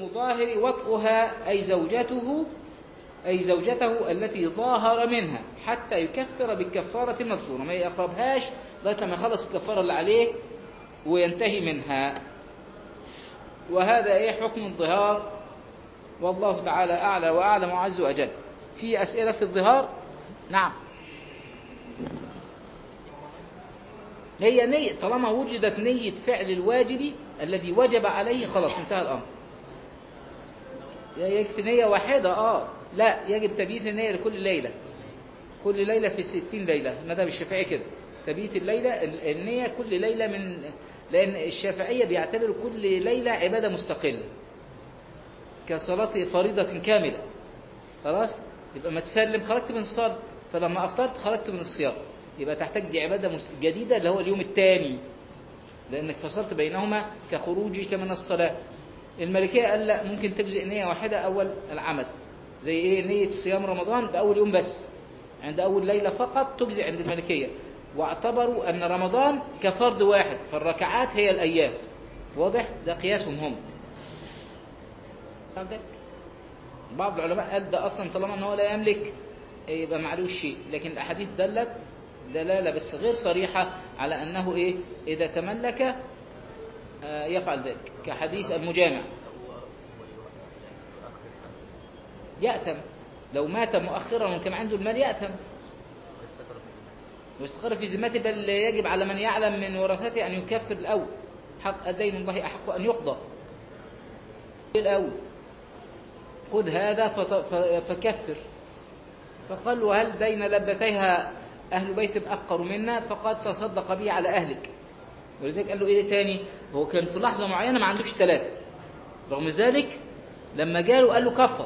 المظاهر وطئها أي زوجته أي زوجته التي ظاهر منها حتى يكفر بالكفارة المذكورة ما يقربهاش لغاية لما يخلص الكفارة اللي عليه وينتهي منها وهذا ايه حكم الظهار والله تعالى أعلى وأعلم وعز وأجل في أسئلة في الظهار نعم هي نية طالما وجدت نية فعل الواجب الذي وجب عليه خلاص انتهى الأمر يكفي نية واحدة اه لا يجب تبييت النية لكل ليلة كل ليلة في الستين ليلة مذهب الشافعي كده تبييت الليلة النية كل ليلة من لأن الشافعية بيعتبروا كل ليلة عبادة مستقلة كصلاة فريضة كاملة خلاص يبقى ما تسلم خرجت من الصلاة فلما أفطرت خرجت من الصيام يبقى تحتاج دي عبادة جديدة اللي هو اليوم الثاني لأنك فصلت بينهما كخروجك من الصلاة الملكية قال لا ممكن تجزئ نية واحدة أول العمل زي إيه نية صيام رمضان بأول يوم بس عند أول ليلة فقط تجزئ عند الملكية واعتبروا أن رمضان كفرد واحد فالركعات هي الأيام واضح ده قياسهم هم بعض العلماء قال ده أصلا طالما أنه لا يملك يبقى معلوش شيء لكن الأحاديث دلت دلالة بس غير صريحة على أنه إيه إذا تملك يفعل ذلك كحديث المجامع يأثم لو مات مؤخرا وكان عنده المال يأثم واستقر في ذمته بل يجب على من يعلم من ورثته أن يكفر الأول حق الدين الله أحق أن يقضى الأول خذ هذا فكفر فقال وهل بين لبتيها أهل بيت أفقر منا فقد تصدق به على أهلك ولذلك قال له إيه تاني هو كان في لحظة معينة ما عندوش ثلاثة رغم ذلك لما جاله قال له كفر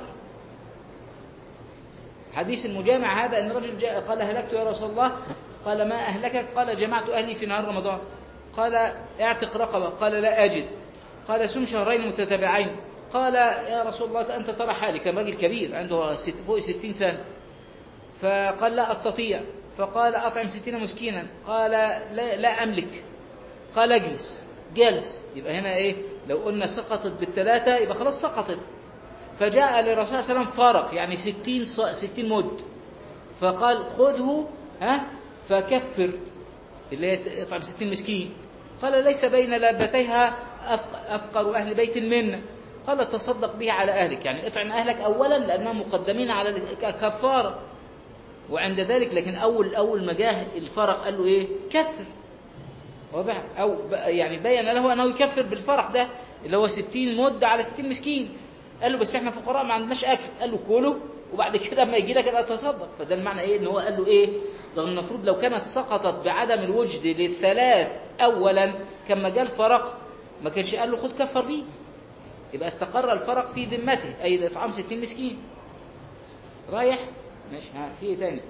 حديث المجامع هذا أن رجل جاء قال هلكت يا رسول الله قال ما أهلكك قال جمعت أهلي في نهار رمضان قال اعتق رقبة قال لا أجد قال سم شهرين متتابعين قال يا رسول الله أنت ترى حالي كان راجل كبير عنده ست فوق ستين سنة فقال لا أستطيع فقال أطعم ستين مسكينا قال لا, لا أملك قال اجلس جلس يبقى هنا إيه لو قلنا سقطت بالثلاثة يبقى خلاص سقطت فجاء للرسول صلى الله عليه وسلم فرق يعني ستين, ستين مد فقال خذه ها فكفر اللي هي يطعم ستين مسكين قال ليس بين لابتيها أفقر أهل بيت منا قال تصدق به على أهلك يعني اطعم أهلك أولا لأنهم مقدمين على الكفارة وعند ذلك لكن أول أول ما جاه الفرق قال له إيه كفر واضح أو يعني بين له أنه يكفر بالفرق ده اللي هو ستين مد على ستين مسكين قال له بس احنا فقراء ما عندناش أكل قال له كله وبعد كده اما يجي لك ابقى تصدق فده المعنى ايه ان هو قال له ايه رغم المفروض لو كانت سقطت بعدم الوجد للثلاث اولا كما جاء الفرق ما كانش قال له خد كفر بيه يبقى استقر الفرق في ذمته اي اطعام 60 مسكين رايح ماشي ها في ايه تاني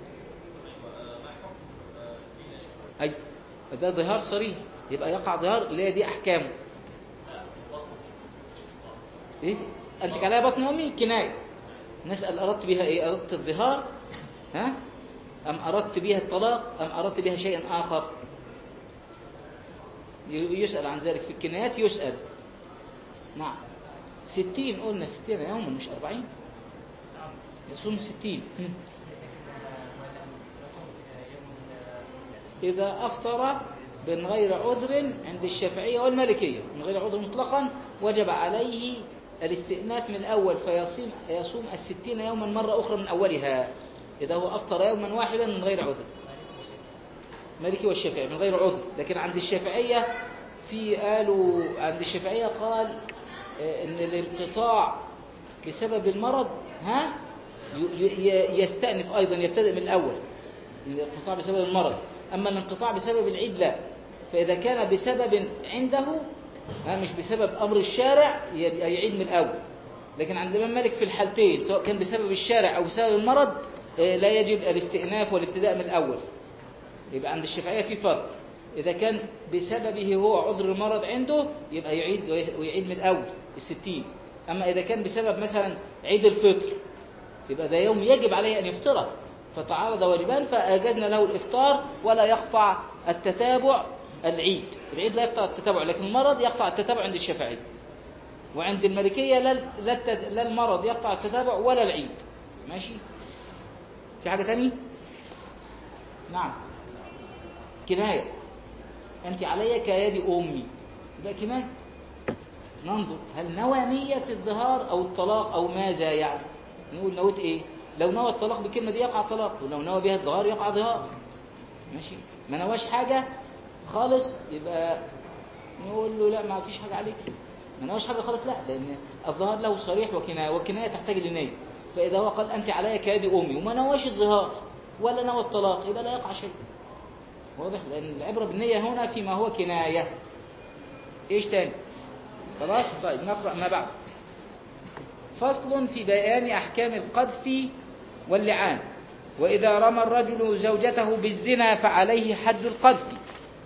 اي ده ظهار صريح يبقى يقع ظهار اللي هي دي احكامه ايه انت عليها بطن امي كنايه نسال اردت بها ايه اردت الظهار ها ام اردت بها الطلاق ام اردت بها شيئا اخر يسال عن ذلك في الكنايات يسال نعم ستين قلنا ستين يوما مش أربعين يصوم ستين إذا أفطر من غير عذر عند الشافعية والمالكية من غير عذر مطلقا وجب عليه الاستئناف من الأول فيصوم يصوم الستين يوما مرة أخرى من أولها إذا هو أفطر يوما واحدا من غير عذر مالكي والشافعي من غير عذر لكن عند الشافعية في قالوا عند الشافعية قال ان الانقطاع بسبب المرض ها يستأنف أيضا يبتدئ من الأول الانقطاع بسبب المرض أما الانقطاع بسبب العيد لا فإذا كان بسبب عنده ها مش بسبب أمر الشارع يعيد من الأول لكن عند الإمام مالك في الحالتين سواء كان بسبب الشارع أو بسبب المرض لا يجب الاستئناف والابتداء من الأول يبقى عند الشافعية في فرق إذا كان بسببه هو عذر المرض عنده يبقى يعيد ويعيد من الأول الستين أما إذا كان بسبب مثلا عيد الفطر يبقى ده يوم يجب عليه أن يفطره فتعارض واجبان فأجزنا له الإفطار ولا يقطع التتابع العيد العيد لا يقطع التتابع لكن المرض يقطع التتابع عند الشافعي وعند المالكية لا لا الت- لا المرض يقطع التتابع ولا العيد ماشي في حاجة تاني نعم كناية أنت علي كيد أمي ده كناية ننظر هل نوى نية الظهار أو الطلاق أو ماذا يعني نقول نويت إيه لو نوى الطلاق بالكلمة دي يقع طلاق ولو نوى بها الظهار يقع ظهار ماشي ما نواش حاجة خالص يبقى نقول له لا ما فيش حاجة عليك ما نواش حاجة خالص لا لأن الظهار له صريح وكناية والكناية تحتاج لنية فإذا هو قال أنت علي كيد أمي وما نواش الظهار ولا نوى الطلاق يبقى لا يقع شيء واضح لأن العبرة بالنية هنا فيما هو كناية إيش تاني خلاص طيب نقرأ ما بعد فصل في بيان أحكام القذف واللعان وإذا رمى الرجل زوجته بالزنا فعليه حد القذف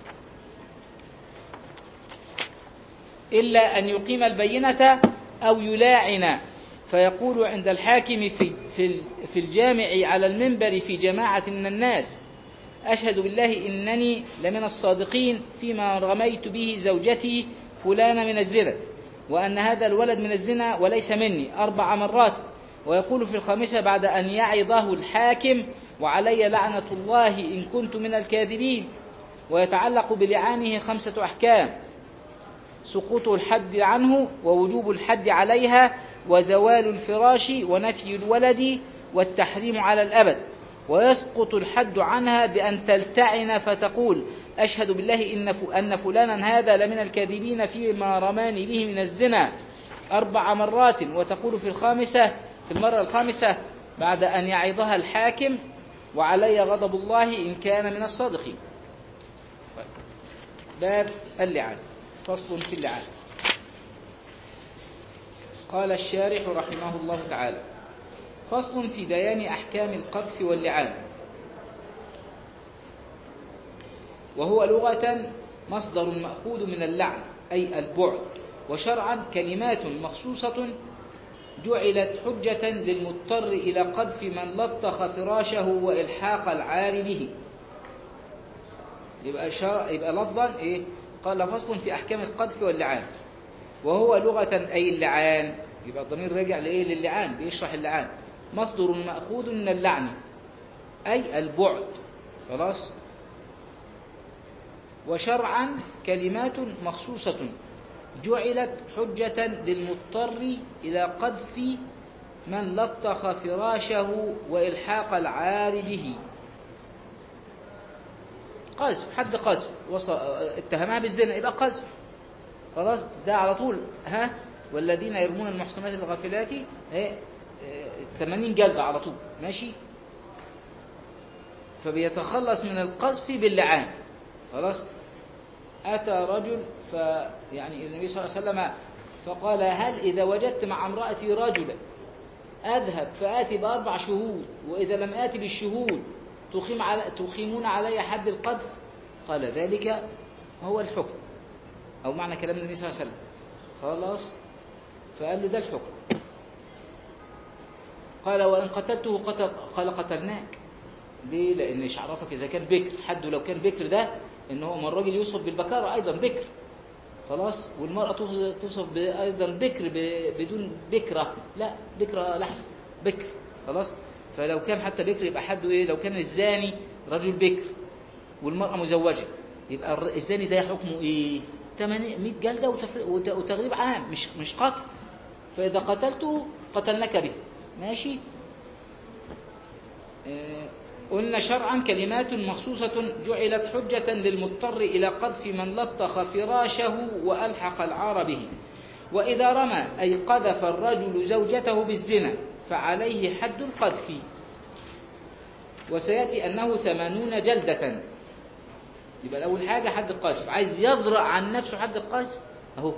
إلا أن يقيم البينة أو يلاعن فيقول عند الحاكم في, في, في الجامع على المنبر في جماعة من الناس أشهد بالله إنني لمن الصادقين فيما رميت به زوجتي فلان من الزنا وأن هذا الولد من الزنا وليس مني أربع مرات ويقول في الخامسة بعد أن يعظه الحاكم وعلي لعنة الله إن كنت من الكاذبين ويتعلق بلعانه خمسة أحكام سقوط الحد عنه ووجوب الحد عليها وزوال الفراش ونفي الولد والتحريم على الأبد ويسقط الحد عنها بأن تلتعن فتقول أشهد بالله إن ف- أن فلانا هذا لمن الكاذبين فيما رماني به من الزنا أربع مرات وتقول في الخامسة في المرة الخامسة بعد أن يعظها الحاكم وعلي غضب الله إن كان من الصادقين طيب. باب اللعان فصل في اللعان قال الشارح رحمه الله تعالى فصل في بيان أحكام القذف واللعان وهو لغة مصدر مأخوذ من اللعن أي البعد وشرعا كلمات مخصوصة جعلت حجة للمضطر إلى قذف من لطخ فراشه وإلحاق العار به يبقى شرع يبقى لفظا إيه قال فصل في أحكام القذف واللعان وهو لغة أي اللعان يبقى الضمير راجع لإيه للعان بيشرح اللعان مصدر مأخوذ من اللعن أي البعد خلاص وشرعا كلمات مخصوصة جعلت حجة للمضطر إلى قذف من لطخ فراشه وإلحاق العار به قذف حد قذف وص... اتهمها بالزنا يبقى قذف خلاص ده على طول ها والذين يرمون المحصنات الغافلات ايه 80 جلدة على طول ماشي فبيتخلص من القذف باللعان خلاص أتى رجل فيعني النبي صلى الله عليه وسلم فقال هل إذا وجدت مع امرأتي رجلا أذهب فآتي بأربع شهود وإذا لم آتي بالشهود تقيم على تقيمون علي حد القذف قال ذلك هو الحكم أو معنى كلام النبي صلى الله عليه وسلم خلاص فقال له ده الحكم قال وإن قتلته قتل قال قتلناك ليه؟ لأن مش عرفك إذا كان بكر حد لو كان بكر ده إن هو ما الراجل يوصف بالبكارة أيضا بكر خلاص والمرأة توصف أيضا بكر بدون بكرة لا بكرة لحم بكر خلاص فلو كان حتى بكر يبقى حده إيه لو كان الزاني رجل بكر والمرأة مزوجة يبقى الزاني ده حكمه إيه 100 جلدة وتغريب عام مش مش قتل فإذا قتلته قتلناك به ماشي آه قلنا شرعا كلمات مخصوصة جعلت حجة للمضطر إلى قذف من لطخ فراشه وألحق العار به وإذا رمى أي قذف الرجل زوجته بالزنا فعليه حد القذف وسيأتي أنه ثمانون جلدة يبقى أول حاجة حد القذف عايز يضرع عن نفسه حد القذف أهو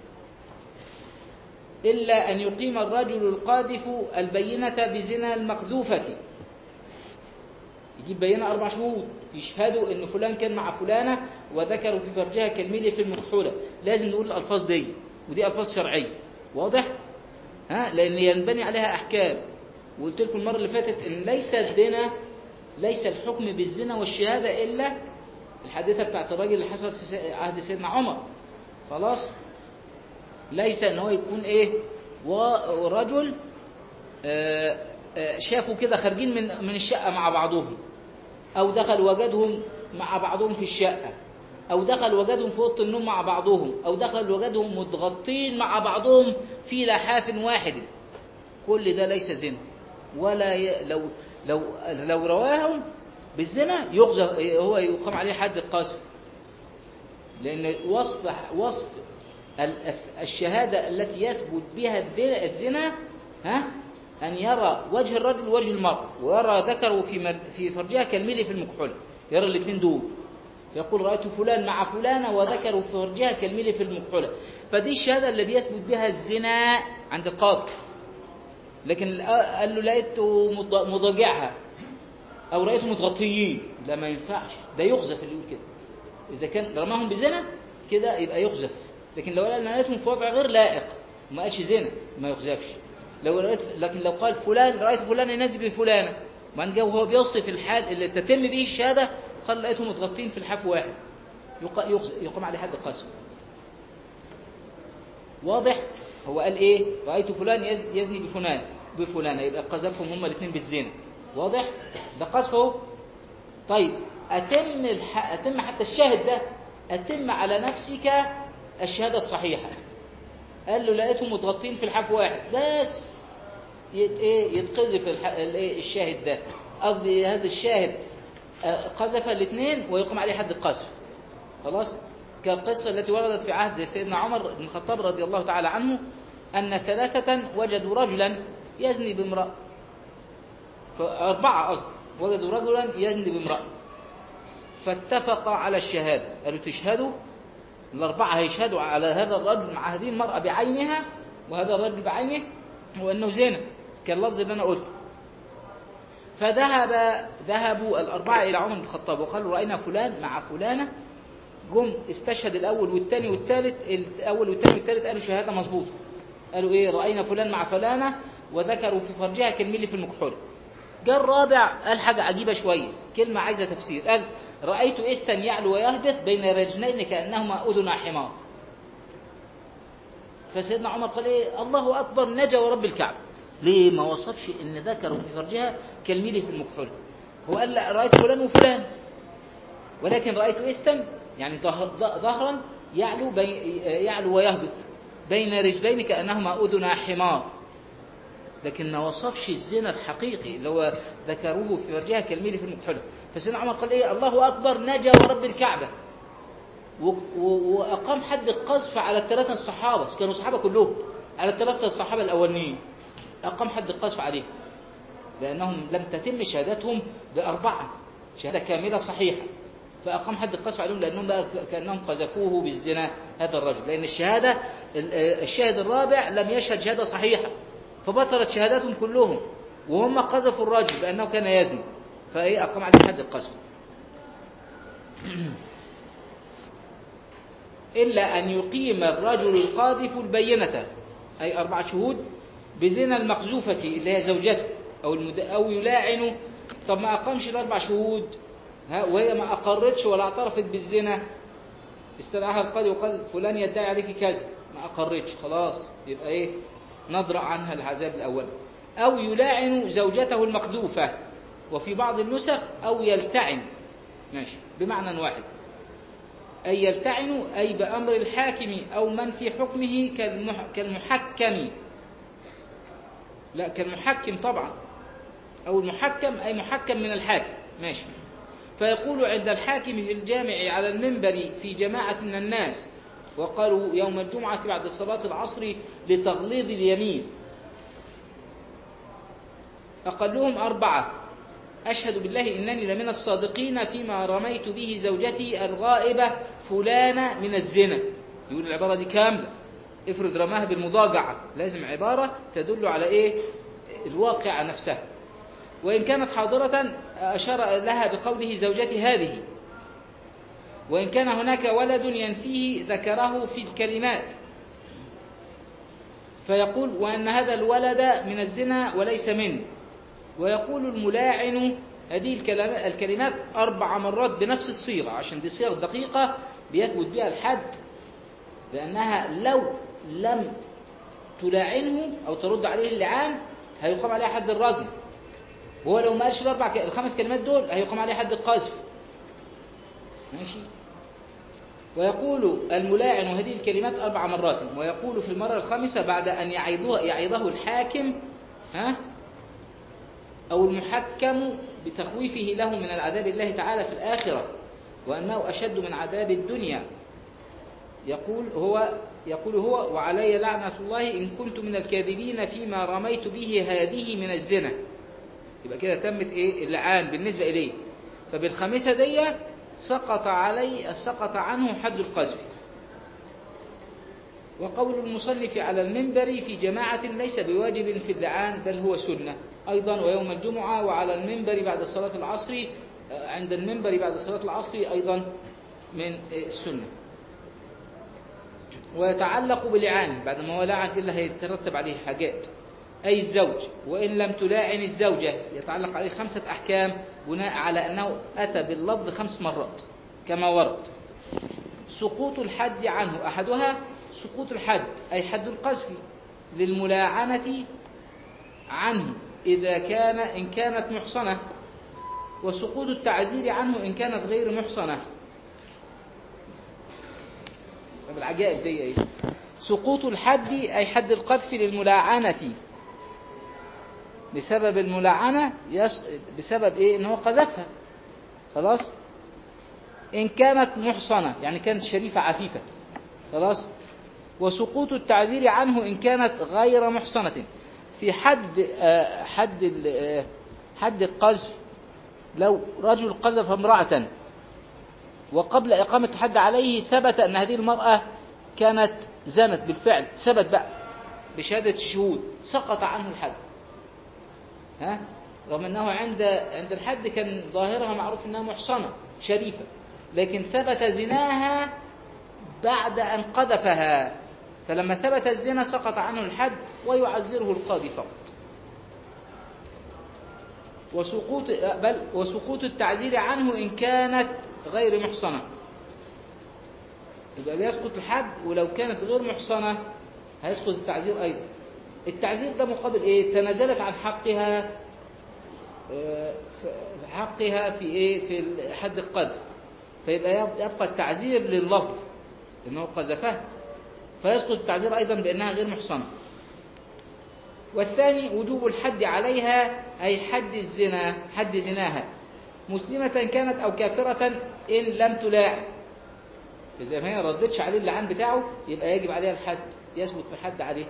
إلا أن يقيم الرجل القاذف البينة بزنا المقذوفة يجيب بينة أربع شهود يشهدوا إن فلان كان مع فلانة وذكروا في فرجها كالميل في المكحولة لازم نقول الألفاظ دي ودي ألفاظ شرعية واضح؟ ها لأن ينبني عليها أحكام وقلت لكم المرة اللي فاتت إن ليس الزنا ليس الحكم بالزنا والشهادة إلا الحادثة بتاعت الراجل اللي حصلت في عهد سيدنا عمر خلاص ليس ان هو يكون ايه ورجل آه، آه، شافوا كده خارجين من من الشقه مع بعضهم او دخل وجدهم مع بعضهم في الشقه او دخل وجدهم في اوضه النوم مع بعضهم او دخل وجدهم متغطين مع بعضهم في لحاف واحد كل ده ليس زنا ولا ي... لو لو لو رواهم بالزنا يغزى هو يقام عليه حد القذف لأن وصف وصف ال- الشهادة التي يثبت بها الذ- الزنا ها أن يرى وجه الرجل وجه المرأة ويرى ذكره في مر- في فرجها كالميل في المكحول يرى الاثنين دول يقول رأيت فلان مع فلانة وذكره في فرجها كالميل في المكحولة فدي الشهادة اللي بيثبت بها الزنا عند القاضي لكن قال له لقيته مض- مضاجعها او رأيته متغطيين لا ما ينفعش ده يقذف اللي يقول كده اذا كان رماهم بزنا كده يبقى يقذف لكن لو قال انا لقيتهم في وضع غير لائق وما قالش زنا ما يقذفش لو رأيت لكن لو قال فلان رأيت فلان ينزل بفلانة وبعدين جه وهو بيوصف الحال اللي تتم به الشهادة قال لقيتهم متغطين في الحاف واحد يق- يقذ- يقام عليه حد القذف واضح هو قال ايه رأيت فلان يز- يزني بفلان بفلانة يبقى قذفهم هما الاثنين بالزنا واضح ده قذف اهو طيب أتم الح... أتم حتى الشاهد ده أتم على نفسك الشهادة الصحيحة قال له لقيتهم متغطين في الحاف واحد بس يت... إيه يتقذف الح... الإيه الشاهد ده قصدي هذا الشاهد آه، قذف الاثنين ويقوم عليه حد القذف خلاص كالقصة التي وردت في عهد سيدنا عمر بن الخطاب رضي الله تعالى عنه أن ثلاثة وجدوا رجلا يزني بامرأة فأربعة قصدي وجدوا رجلا يزني بامرأة فاتفقا على الشهادة قالوا تشهدوا الأربعة هيشهدوا على هذا الرجل مع هذه المرأة بعينها وهذا الرجل بعينه وأنه زنا كاللفظ اللي أنا قلته فذهب ذهبوا الأربعة إلى عمر بن الخطاب وقالوا رأينا فلان مع فلانة جم استشهد الأول والثاني والثالث الأول والثاني والثالث قالوا شهادة مظبوطة قالوا إيه رأينا فلان مع فلانة وذكروا في فرجها كالميل في المكحول جاء الرابع قال حاجة عجيبة شوية كلمة عايزة تفسير قال رأيت إستا يعلو ويهبط بين رجلين كأنهما أذن حمار فسيدنا عمر قال إيه الله أكبر نجا ورب الكعبة ليه ما وصفش إن ذكروا في فرجها كالميل في المكحول هو قال لا رأيت فلان وفلان ولكن رأيت إستا يعني ظهر- ظهرا يعلو بي يعلو ويهبط بين رجلين كأنهما أذن حمار لكن ما وصفش الزنا الحقيقي اللي هو ذكروه في فرجها كالميل في المكحلة فسيدنا عمر قال ايه الله اكبر نجا ورب الكعبة و- و- واقام حد القذف على الثلاثه الصحابه كانوا صحابه كلهم على الثلاثه الصحابه الاولين اقام حد القذف عليهم لانهم لم تتم شهادتهم باربعه شهاده كامله صحيحه فاقام حد القذف عليهم لانهم بقى كانهم قذفوه بالزنا هذا الرجل لان الشهاده ال- الشاهد الرابع لم يشهد شهاده صحيحه فبطلت شهاداتهم كلهم وهم قذفوا الرجل بانه كان يزني فايه اقام عليه حد القذف إلا أن يقيم الرجل القاذف البينة أي أربعة شهود بزنا المقذوفة اللي هي زوجته أو المد... أو يلاعن طب ما أقامش الأربع شهود ها وهي ما أقرتش ولا اعترفت بالزنا استدعاها القاضي وقال فلان يدعي عليك كذا ما أقرتش خلاص يبقى إيه نضرع عنها العذاب الأول أو يلاعن زوجته المقذوفة وفي بعض النسخ أو يلتعن ماشي بمعنى واحد أي يلتعن أي بأمر الحاكم أو من في حكمه كالمح كالمحكم لا كالمحكم طبعا أو المحكم أي محكم من الحاكم ماشي فيقول عند الحاكم في الجامع على المنبر في جماعة من الناس وقالوا يوم الجمعة بعد صلاة العصر لتغليظ اليمين أقلهم أربعة أشهد بالله إنني لمن الصادقين فيما رميت به زوجتي الغائبة فلانة من الزنا يقول العبارة دي كاملة افرض رماها بالمضاجعة لازم عبارة تدل على إيه الواقع نفسها وإن كانت حاضرة أشار لها بقوله زوجتي هذه وإن كان هناك ولد ينفيه ذكره في الكلمات فيقول وأن هذا الولد من الزنا وليس منه ويقول الملاعن هذه الكلمات أربع مرات بنفس الصيغة عشان دي صيغ دقيقة بيثبت بها الحد لأنها لو لم تلاعنه أو ترد عليه اللعان هيقام عليه حد الرجم وهو لو ما قالش الأربع ك- الخمس كلمات دول هيقام عليه حد القذف ماشي ويقول الملاعن هذه الكلمات أربع مرات ويقول في المرة الخامسة بعد أن يعيضه, يعيضه الحاكم ها أو المحكم بتخويفه له من العذاب الله تعالى في الآخرة وأنه أشد من عذاب الدنيا يقول هو يقول هو وعلي لعنة الله إن كنت من الكاذبين فيما رميت به هذه من الزنا يبقى كده تمت إيه اللعان بالنسبة إليه فبالخامسة دي سقط علي سقط عنه حد القذف وقول المصنف على المنبر في جماعة ليس بواجب في اللعان بل هو سنة أيضا ويوم الجمعة وعلى المنبر بعد صلاة العصر آه، عند المنبر بعد صلاة العصر أيضا من آه، السنة ويتعلق بلعان بعد ما هو لعن إلا هيترتب عليه حاجات أي الزوج وإن لم تلاعن الزوجة يتعلق عليه خمسة أحكام بناء على أنه أتى باللفظ خمس مرات كما ورد سقوط الحد عنه أحدها سقوط الحد أي حد القذف للملاعنة عنه إذا كان إن كانت محصنة وسقوط التعزير عنه إن كانت غير محصنة طب العجائب دي ايه سقوط الحد أي حد القذف للملاعنة بسبب الملاعنة يس... بسبب إيه إن هو قذفها خلاص إن كانت محصنة يعني كانت شريفة عفيفة خلاص وسقوط التعزير عنه إن كانت غير محصنة في حد آه، حد ال- آه، حد القذف لو رجل قذف امرأة وقبل إقامة الحد عليه ثبت أن هذه المرأة كانت زنت بالفعل ثبت بقى بشهادة الشهود سقط عنه الحد ها رغم أنه عند عند الحد كان ظاهرها معروف أنها محصنة شريفة لكن ثبت زناها بعد أن قذفها فلما ثبت الزنا سقط عنه الحد ويعزره القاضي فقط وسقوط بل وسقوط التعزير عنه إن كانت غير محصنة يبقى بيسقط الحد ولو كانت غير محصنة هيسقط التعزير أيضا التعزير ده مقابل إيه تنازلت عن حقها آه، ف- حقها في إيه في حد القذف فيبقى يب- يبقى التعزير لللفظ إنه قذفها فيسقط التعزير أيضا بأنها غير محصنة والثاني وجوب الحد عليها أي حد الزنا حد زناها مسلمة كانت أو كافرة إن لم تلاعن إذا ما هي ردتش عليه اللعان بتاعه يبقى يجب عليها الحد يثبت في حد عليه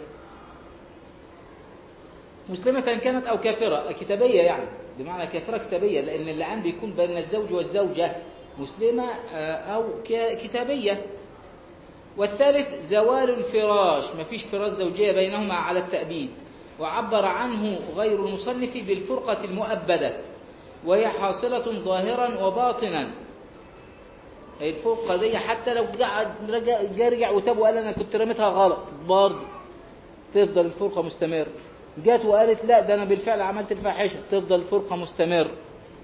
مسلمة كانت أو كافرة كتابية يعني بمعنى كافرة كتابية لأن اللعان بيكون بين الزوج والزوجة مسلمة آه، أو ك- كتابية والثالث زوال الفراش مفيش فراش زوجية بينهما على التأبيد وعبر عنه غير المصنف بالفرقة المؤبدة وهي حاصلة ظاهرا وباطنا أي الفرقة دي حتى لو قعد رجع جا رجع وتاب وقال أنا كنت رميتها غلط برضه تفضل الفرقة مستمر جات وقالت لا ده أنا بالفعل عملت الفاحشة تفضل الفرقة مستمر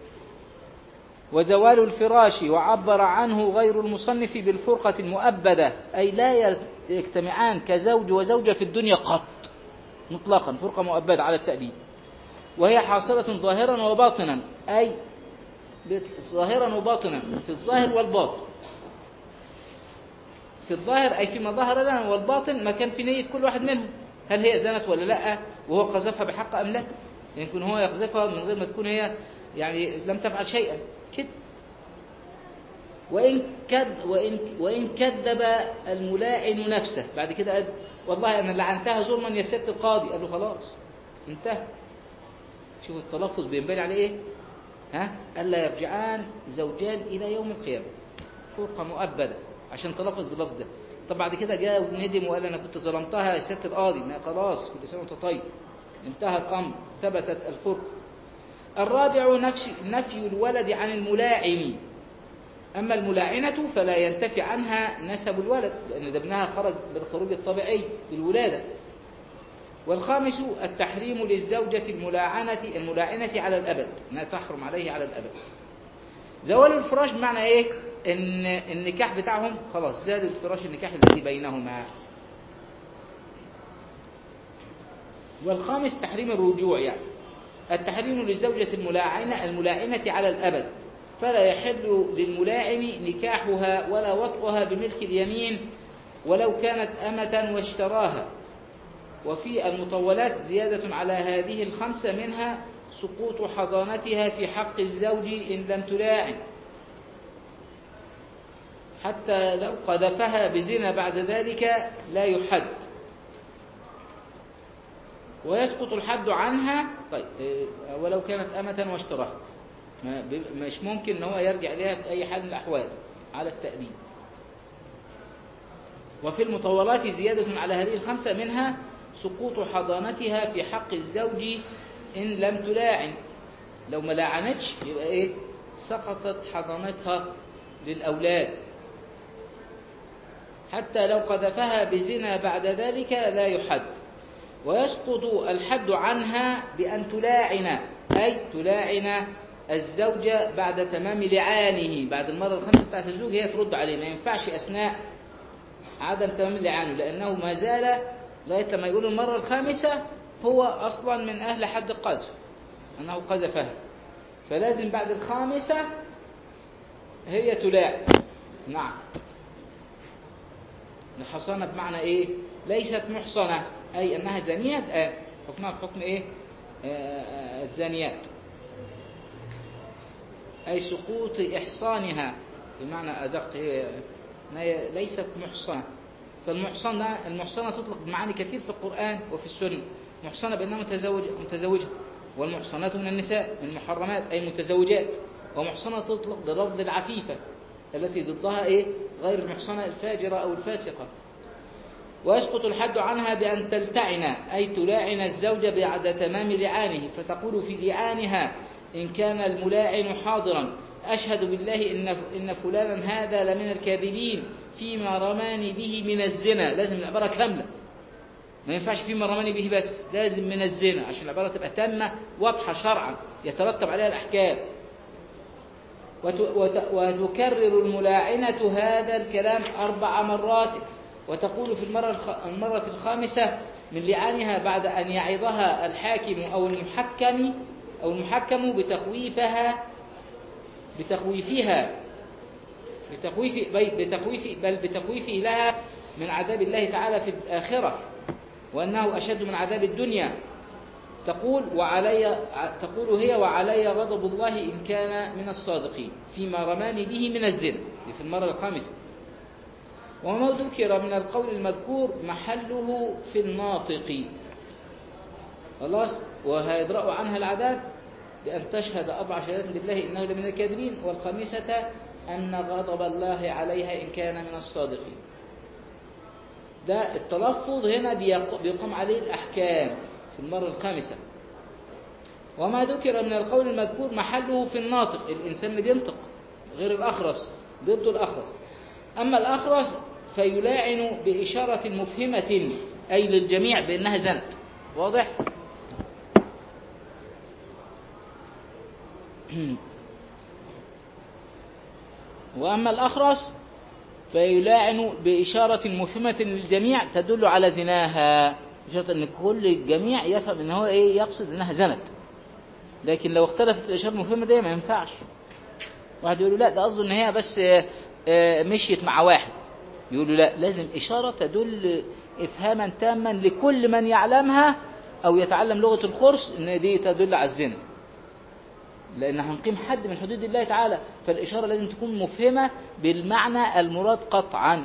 وزوال الفراش وعبر عنه غير المصنف بالفرقة المؤبدة أي لا يجتمعان كزوج وزوجة في الدنيا قط مطلقا فرقة مؤبدة على التأبيد وهي حاصلة ظاهرا وباطنا أي ظاهرا وباطنا في الظاهر والباطن في الظاهر أي فيما ظهر لنا والباطن ما كان في نية كل واحد منهم هل هي زنت ولا لا وهو قذفها بحق أم لا يمكن هو يقذفها من غير ما تكون هي يعني لم تفعل شيئا كده وإن كد وإن وإن كذب الملاعن نفسه بعد كده قال والله أنا لعنتها ظلما يا سيادة القاضي قال له خلاص انتهى شوف التلفظ بينبني على إيه ها ألا يرجعان زوجان إلى يوم القيامة فرقة مؤبدة عشان تلفظ باللفظ ده طب بعد كده جاء وندم وقال أنا كنت ظلمتها يا سيادة القاضي ما خلاص كل سنة وأنت طيب انتهى الأمر ثبتت الفرقة الرابع نفي, نفي الولد عن الملاعن أما الملاعنة فلا ينتفي عنها نسب الولد لأن ده ابنها خرج بالخروج الطبيعي بالولادة والخامس التحريم للزوجة الملاعنة الملاعنة على الأبد أنها تحرم عليه على الأبد زوال الفراش بمعنى إيه إن النكاح بتاعهم خلاص زال الفراش النكاح الذي بينهما والخامس تحريم الرجوع يعني التحريم للزوجة الملاعنة الملاعنة على الأبد فلا يحل للملاعن نكاحها ولا وطئها بملك اليمين ولو كانت أمة واشتراها وفي المطولات زيادة على هذه الخمسة منها سقوط حضانتها في حق الزوج إن لم تلاعن حتى لو قذفها بزنا بعد ذلك لا يحد ويسقط الحد عنها طيب إيه، ولو كانت أمة واشتراها ما- ب- مش ممكن ان هو يرجع لها في أي حال من الأحوال على التأبيد وفي المطولات زيادة على هذه الخمسة منها سقوط حضانتها في حق الزوج إن لم تلاعن لو ما لاعنتش يبقى إيه سقطت حضانتها للأولاد حتى لو قذفها بزنا بعد ذلك لا يحد ويسقط الحد عنها بأن تلاعن أي تلاعن الزوجة بعد تمام لعانه بعد المرة الخامسة بتاعت الزوج هي ترد عليه ما ينفعش أثناء عدم تمام لعانه لأنه ما زال لغاية لما يقول المرة الخامسة هو أصلا من أهل حد القذف أنه قذفها فلازم بعد الخامسة هي تلاعن نعم الحصانة بمعنى إيه ليست محصنة أي أنها زانية آه. حكمها في حكم إيه آه، آه، الزانيات أي سقوط إحصانها بمعنى أدق هي إنها هي ليست محصنة فالمحصنة المحصنة تطلق بمعاني كثير في القرآن وفي السنة محصنة بأنها متزوجة متزوجة والمحصنات من النساء من المحرمات أي متزوجات ومحصنة تطلق بلفظ العفيفة التي ضدها إيه غير المحصنة الفاجرة أو الفاسقة ويسقط الحد عنها بأن تلتعن أي تلاعن الزوج بعد تمام لعانه فتقول في لعانها إن كان الملاعن حاضرا أشهد بالله إن إن فلانا هذا لمن الكاذبين فيما رماني به من الزنا لازم العبارة كاملة ما ينفعش فيما رماني به بس لازم من الزنا عشان العبارة تبقى تامة واضحة شرعا يترتب عليها الأحكام وت- وت- وتكرر الملاعنة هذا الكلام أربع مرات وتقول في المرة الخ- المرة الخامسة من لعانها بعد أن يعظها الحاكم أو المحكم أو المحكم بتخويفها بتخويفها بتخويف بل بتخويف بل بتخويفه لها من عذاب الله تعالى في الآخرة وأنه أشد من عذاب الدنيا تقول وعلي تقول هي وعلي غضب الله إن كان من الصادقين فيما رماني به من الزنا دي في المرة الخامسة وما ذكر من القول المذكور محله في الناطق خلاص وهيدرأ عنها العذاب بأن تشهد أربع شهادات بالله إنه لمن الكاذبين والخامسة أن غضب الله عليها إن كان من الصادقين ده التلفظ هنا بيق- بيقام عليه الأحكام في المرة الخامسة وما ذكر من القول المذكور محله في الناطق الإنسان اللي بينطق غير الأخرس ضد الأخرس أما الأخرس فيلاعن بإشارة مفهمة أي للجميع بأنها زنت واضح؟ وأما الأخرس فيلاعن بإشارة مفهمة للجميع تدل على زناها إشارة أن كل الجميع يفهم أن هو إيه يقصد أنها زنت لكن لو اختلفت الإشارة المفهمة دي ما ينفعش واحد يقول له لا ده قصده أن هي بس آه، آه، مشيت مع واحد يقول له لا لازم إشارة تدل إفهاما تاما لكل من يعلمها أو يتعلم لغة الخرس أن دي تدل على الزنا لأن هنقيم حد من حدود الله تعالى فالإشارة لازم تكون مفهمة بالمعنى المراد قطعا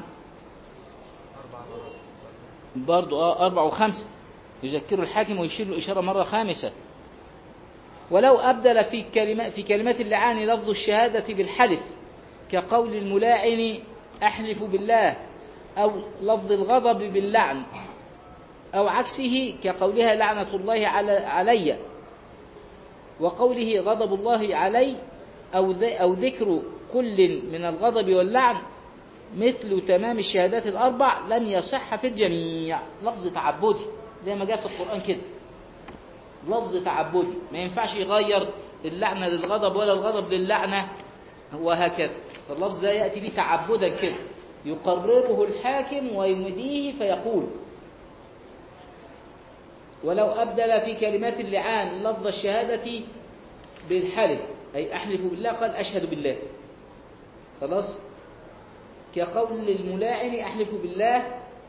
برضو آه أربع وخمسة يذكر الحاكم ويشير له إشارة مرة خامسة ولو أبدل في كلمات في كلمات اللعان لفظ الشهادة بالحلف كقول الملاعن أحلف بالله أو لفظ الغضب باللعن أو عكسه كقولها لعنة الله على علي وقوله غضب الله علي أو ذ- أو ذكر كل من الغضب واللعن مثل تمام الشهادات الأربع لم يصح في الجميع لفظ تعبدي زي ما جاء في القرآن كده لفظ تعبدي ما ينفعش يغير اللعنة للغضب ولا الغضب للعنة وهكذا فاللفظ ده يأتي به تعبدا كده يقرره الحاكم ويمديه فيقول ولو أبدل في كلمات اللعان لفظ الشهادة بالحلف أي أحلف بالله قال أشهد بالله خلاص كقول الملاعن أحلف بالله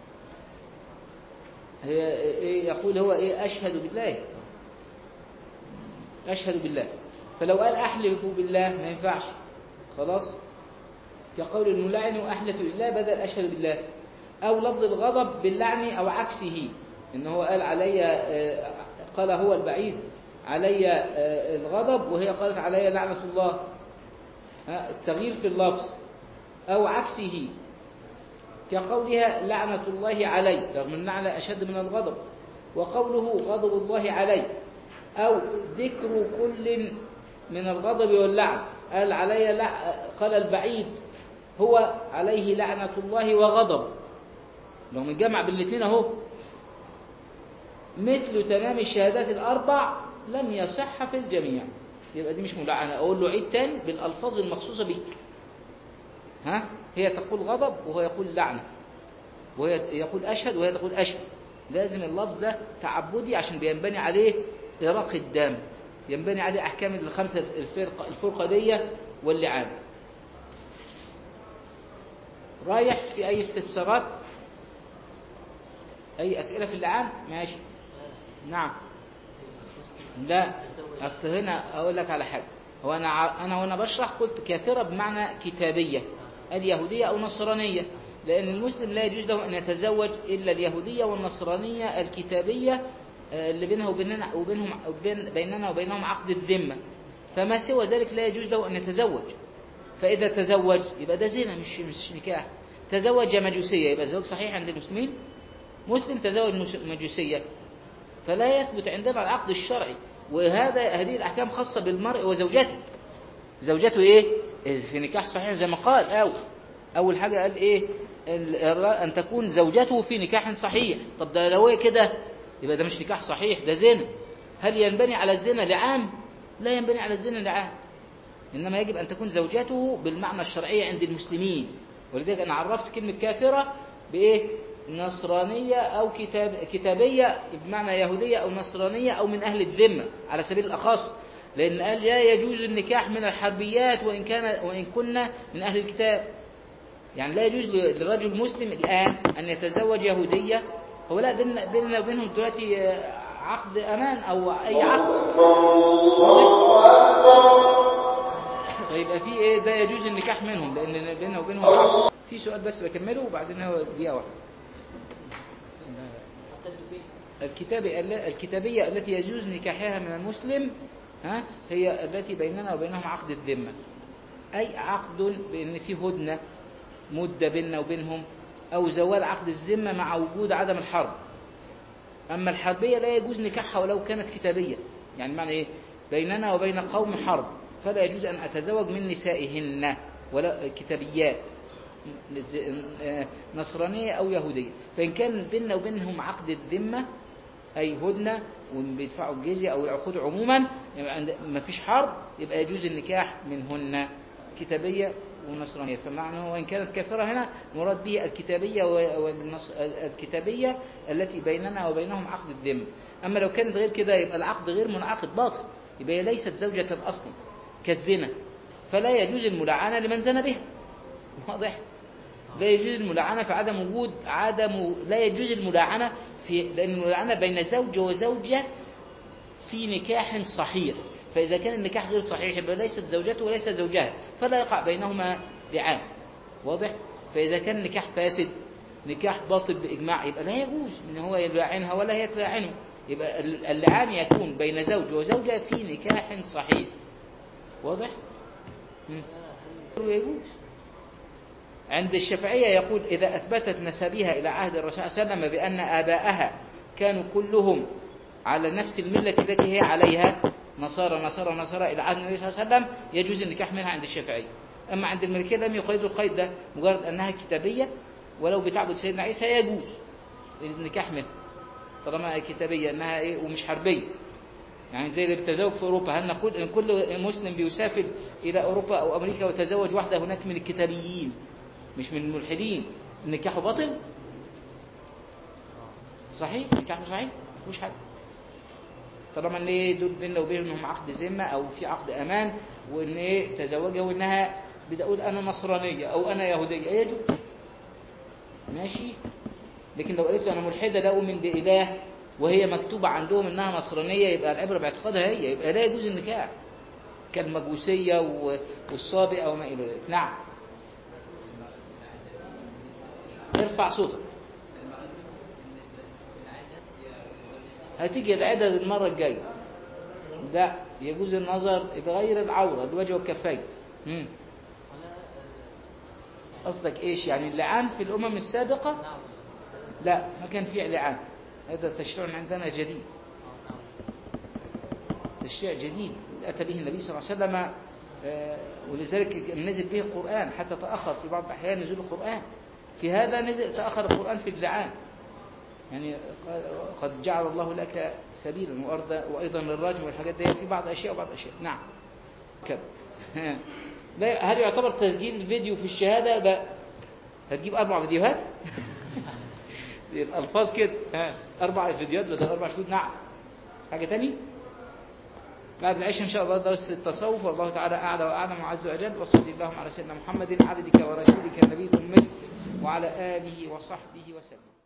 هي إيه يقول هو إيه أشهد بالله أشهد بالله فلو قال أحلف بالله ما ينفعش خلاص كقول الملاعن أحلف بالله بدل أشهد بالله أو لفظ الغضب باللعن أو عكسه إن هو قال علي آه، قال هو البعيد علي آه، الغضب وهي قالت علي لعنة الله ها، التغيير في اللفظ أو عكسه كقولها لعنة الله علي رغم اللعنة أشد من الغضب وقوله غضب الله علي أو ذكر كل من الغضب واللعن قال علي لع... قال البعيد هو عليه لعنة الله وغضب لو من جمع بالاثنين اهو مثل تمام الشهادات الأربع لم يصح في الجميع يبقى دي مش ملعنة أقول له عيد تاني بالألفاظ المخصوصة بيك ها هي تقول غضب وهو يقول لعنة وهي يقول أشهد وهي تقول أشهد لازم اللفظ ده تعبدي عشان بينبني عليه إراق الدم ينبني عليه أحكام الخمسة الفرقة, الفرقة دي واللعان رايح في أي استفسارات أي أسئلة في اللعان ماشي نعم لا أصل هنا أقول لك على حاجة هو أنا ع- أنا وأنا بشرح قلت كافرة بمعنى كتابية اليهودية أو نصرانية لأن المسلم لا يجوز له أن يتزوج إلا اليهودية والنصرانية الكتابية آه، اللي بينها وبيننا وبينهم وبين بيننا وبينهم عقد الذمة فما سوى ذلك لا يجوز له أن يتزوج فإذا تزوج يبقى ده زنا مش مش نكاح تزوج مجوسية يبقى الزواج صحيح عند المسلمين مسلم تزوج مش- مجوسية فلا يثبت عندنا العقد الشرعي وهذا هذه الأحكام خاصة بالمرء وزوجته زوجته إيه إذا في نكاح صحيح زي ما قال أو أول حاجة قال إيه ال- أن تكون زوجته في نكاح صحيح طب ده لو هي كده يبقى ده مش نكاح صحيح ده زنا هل ينبني على الزنا لعان لا ينبني على الزنا لعان إنما يجب أن تكون زوجته بالمعنى الشرعي عند المسلمين ولذلك أنا عرفت كلمة كافرة بإيه نصرانية أو كتاب كتابية بمعنى يهودية أو نصرانية أو من أهل الذمة على سبيل الأخص لأن قال لا يجوز النكاح من الحربيات وإن كان وإن كنا من أهل الكتاب يعني لا يجوز للرجل المسلم الآن أن يتزوج يهودية هو لا بيننا بيننا وبينهم دلوقتي آه، عقد أمان أو أي عقد فيبقى في ايه ده يجوز النكاح منهم لان بيننا وبينهم عقد في سؤال بس بكمله وبعدين هو دقيقه واحده الكتاب الكتابيه التي يجوز نكاحها من المسلم ها هي التي بيننا وبينهم عقد الذمه اي عقد بان في هدنه مده بيننا وبينهم او زوال عقد الذمه مع وجود عدم الحرب أما الحربية لا يجوز نكاحها ولو كانت كتابية يعني معنى إيه بيننا وبين قوم حرب فلا يجوز أن أتزوج من نسائهن ولا كتابيات نصرانية أو يهودية فإن كان بيننا وبينهم عقد الذمة أي هدنة وبيدفعوا الجزية أو العقود عموما يعني ما فيش حرب يبقى يجوز النكاح منهن كتابية ونصرانية فمعنى وإن كانت كافرة هنا مراد به الكتابية والنص... الكتابية التي بيننا وبينهم عقد الذمة أما لو كانت غير كده يبقى العقد غير منعقد باطل يبقى هي ليست زوجة أصلا كالزنا فلا يجوز الملاعنة لمن زنى بها واضح لا يجوز الملاعنة في عدم وجود عدم لا يجوز الملاعنة في لأن الملاعنة بين زوج وزوجة في نكاح صحيح فإذا كان النكاح غير صحيح يبقى ليست زوجته وليس زوجها فلا يقع بينهما لعان واضح فإذا كان النكاح فاسد نكاح باطل بإجماع يبقى لا يجوز إن هو يلاعنها ولا هي تلاعنه يبقى اللعان يكون بين زوج وزوجة في نكاح صحيح واضح؟ مم. يجوز عند الشافعية يقول إذا أثبتت نسبها إلى عهد الرسول صلى الله عليه وسلم بأن آباءها كانوا كلهم على نفس الملة التي هي عليها نصارى نصارى نصارى إلى عهد النبي صلى الله عليه وسلم يجوز النكاح منها عند الشافعية أما عند الملكية لم يقيدوا القيد ده مجرد أنها كتابية ولو بتعبد سيدنا عيسى يجوز النكاح منها طالما كتابية أنها إيه ومش حربية يعني زي اللي بيتزوج في أوروبا هل نقول إن كل مسلم بيسافر إلى أوروبا أو أمريكا ويتزوج واحدة هناك من الكتابيين مش من الملحدين النكاح باطل صحيح نكاح صحيح مش حاجة طالما ان ايه دول بيننا وبينهم عقد ذمه او في عقد امان وان ايه تزوجها وانها بتقول انا نصرانيه او انا يهوديه يجوز ماشي لكن لو قالت له انا ملحده لا اؤمن باله وهي مكتوبه عندهم انها نصرانيه يبقى العبره باعتقادها هي يبقى لا يجوز النكاح كالمجوسيه و- والصابئه وما الى ذلك نعم ارفع صوتك هتيجي العدد المرة الجاية لا يجوز النظر بغير العورة الوجه والكفين مم. قصدك ايش يعني اللعان في الامم السابقة لا ما كان في لعان هذا تشريع عندنا جديد تشريع جديد أتى به النبي صلى الله عليه وسلم آه، ولذلك نزل به القرآن حتى تأخر في بعض الأحيان نزول القرآن في هذا نزل تأخر القرآن في اللعان يعني قد جعل الله لك سبيلا وأرضا وأيضا للرجم والحاجات دي في بعض أشياء وبعض أشياء نعم كده ها. لا هل يعتبر تسجيل الفيديو في الشهادة لا هتجيب أربع فيديوهات الألفاظ كده ها أربع فيديوهات بدل أربع شهود نعم حاجة تاني بعد العشاء إن شاء الله درس التصوف والله تعالى أعلى وأعلم وعز وجل وصلي اللهم على سيدنا محمد عبدك ورسولك النبي الأمي وعلى آله وصحبه وسلم